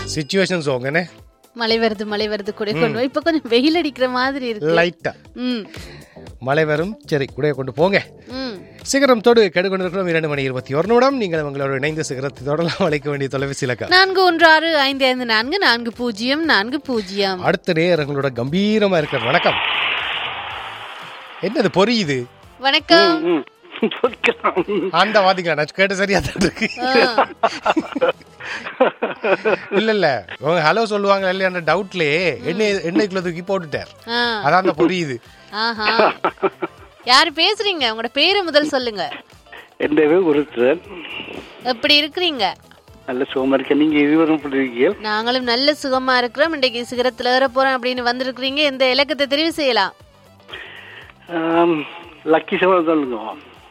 Situation சோங்கண்ணே மழை வருது மழை வருது கூட கொண்டு வா. இப்ப கொஞ்சம் வெயில் அடிக்கிற மாதிரி இருக்கு லைட்டா ம் மழை வரும் சரி கூடைய கொண்டு போங்க ம் சிகரம் தொடு கெடுகொண்டிருக்கிறோம் இரண்டு மணி இருபத்தி ஒரு நிமிடம் நீங்கள் உங்களோட இணைந்த சிகரத்தை தொடரலாம் அழைக்க வேண்டிய தொலைபேசி இலக்கம் நான்கு ஒன்று ஆறு ஐந்து ஐந்து நான்கு நான்கு பூஜ்ஜியம் நான்கு பூஜ்ஜியம் அடுத்த நேரங்களோட கம்பீரமா இருக்கிற வணக்கம் என்னது பொரியுது வணக்கம் ம் பொறிக்கலாம். அந்த வாதிங்களா நான் கேட்ட சரியா தான் இருக்கு இல்ல இல்ல உங்க ஹலோ சொல்லுவாங்க இல்லையா டவுட்லயே எண்ணெய் எண்ணெய்க்குள்ள தூக்கி போட்டுட்டார் ஆ, அதான் அந்த பொரியுது ஆஹா யாரு பேசுறீங்க உங்களோட பேரை முதல் சொல்லுங்க என் பேர் ஒருத்தர் எப்படி இருக்கிறீங்க நல்ல சுகமா இருக்க நீங்க இருவரும் இப்படி இருக்கீங்க நாங்களும் நல்ல சுகமா இருக்கிறோம் இன்றைக்கு சிகரத்துல ஏற போறோம் அப்படின்னு வந்திருக்கிறீங்க இந்த இலக்கத்தை தெரிவு செய்யலாம் ஆம், லக்கி செவன் சொல்லுங்க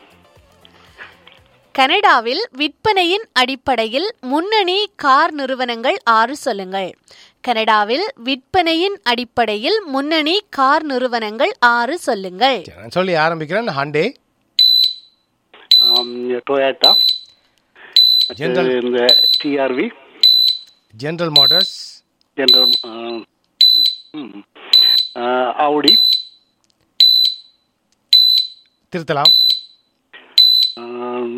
கனடாவில் விற்பனையின் அடிப்படையில் முன்னணி கார் நிறுவனங்கள் ஆறு சொல்லுங்கள் கனடாவில் விற்பனையின் அடிப்படையில் முன்னணி கார் நிறுவனங்கள் ஆறு சொல்லுங்கள் சரி, நான் சொல்லி ஆரம்பிக்கிறேன் ஹாண்டே ஆம், டொயாட்டா General. மற்றது இந்த TRV General Motors General Audi திருத்தலாம் ஆம்,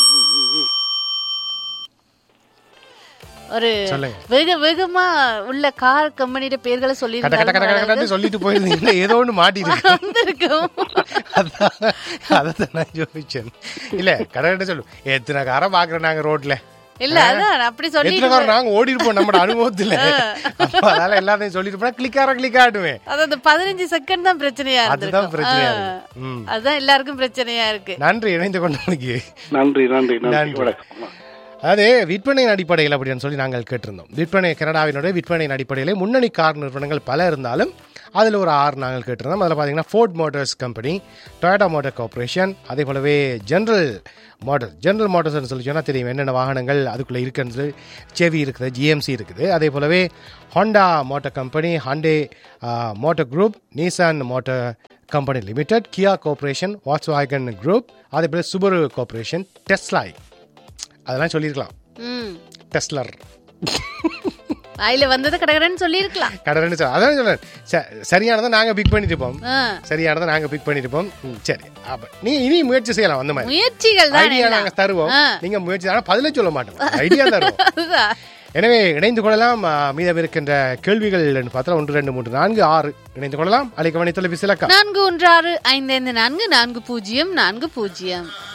ஒரு சொல்லுங்க வேக வேகமா உள்ள கார் கம்பெனியோட பேர்களை சொல்லி கட்ட கட்ட கட்ட கட்ட கட்ட சொல்லிட்டு போயிருந்தீங்க ஏதோ ஒன்று மாட்டிருக்கு வந்திருக்கும் அதான் அதான் நான் யோசிச்சேன் இல்ல கடற்கட்ட சொல்லு எத்தனை காரை பாக்குறோம் நாங்க ரோட்ல இல்ல அதான் அப்படி சொல்லி எத்தனை காரம் நாங்க ஓடி இருப்போம் நம்ம அனுபவத்துல அப்ப அதனால எல்லாத்தையும் சொல்லிட்டு போனா கிளிக்கார கிளிக் ஆடுவேன் அது அந்த பதினஞ்சு செகண்ட் தான் பிரச்சனையா அதுதான் இருந்திருக்கும் பிரச்சனையா ஆ. இருக்கு. ம். அதுதான் எல்லாருக்கும் பிரச்சனையா இருக்கு நன்றி இணைந்து கொண்டவனுக்கு நன்றி நன்றி நன்றி நன்றி. வணக்கம் அது விற்பனையின் அடிப்படையில் அப்படின்னு சொல்லி நாங்கள் கேட்டிருந்தோம் விற்பனை கனடாவினுடைய விற்பனையின் அடிப்படையில் முன்னணி கார் நிறுவனங்கள் பல இருந்தாலும் அதில் ஒரு ஆறு நாங்கள் கேட்டிருந்தோம் அதில் பார்த்தீங்கன்னா Ford Motors company Toyota motor corporation அதே போலவே ஜென்ரல் மோட்டார் ஜென்ரல் மோட்டார்ஸ்னு சொல்லி சொன்னால் தெரியும் என்னென்ன வாகனங்கள் அதுக்குள்ளே இருக்குன்னு செவி இருக்குது ஜிஎம்சி இருக்குது அதே போலவே Honda motor company Hyundai motor group Nissan motor company limited Kia corporation வாட்ஸ் வாகன் குரூப் அதே போல சுபரு கார்பரேஷன் டெஸ்லாய் அதெல்லாம் சொல்லியிருக்கலாம் ம் டெஸ்லர் வாயில வந்தது கடகடன்னு சொல்லி இருக்கலாம் கடன்னு சொல்ல அதான் சொல்றேன் ச- சரியானதை நாங்க பிக் பண்ணிட்டு இருப்போம் ஆ. சரியானதை நாங்க பிக் பண்ணிட்டு இருப்போம் ம், சரி அப்ப நீ இனி முயற்சி செய்யலாம் அந்த மாதிரி முயற்சிகள் தான் ஐடியா நாங்க தருவோம் ஆ. நீங்க முயற்சி ஆனா பதிலே சொல்ல மாட்டோம் ஐடியா தருவோம் அதுதான் எனவே இணைந்து கொள்ளலாம் ஆ, மீதம் இருக்கின்ற கேள்விகள் பார்த்தா ஒன்று ரெண்டு மூன்று நான்கு ஆறு இணைந்து கொள்ளலாம் அழைக்க வேண்டிய தொலைபேசி இலக்கம் நான்கு ஒன்று ஆறு ஐந்து ஐந்து நான்கு நான்கு பூஜ்ஜியம் நான்கு பூஜ்ஜியம்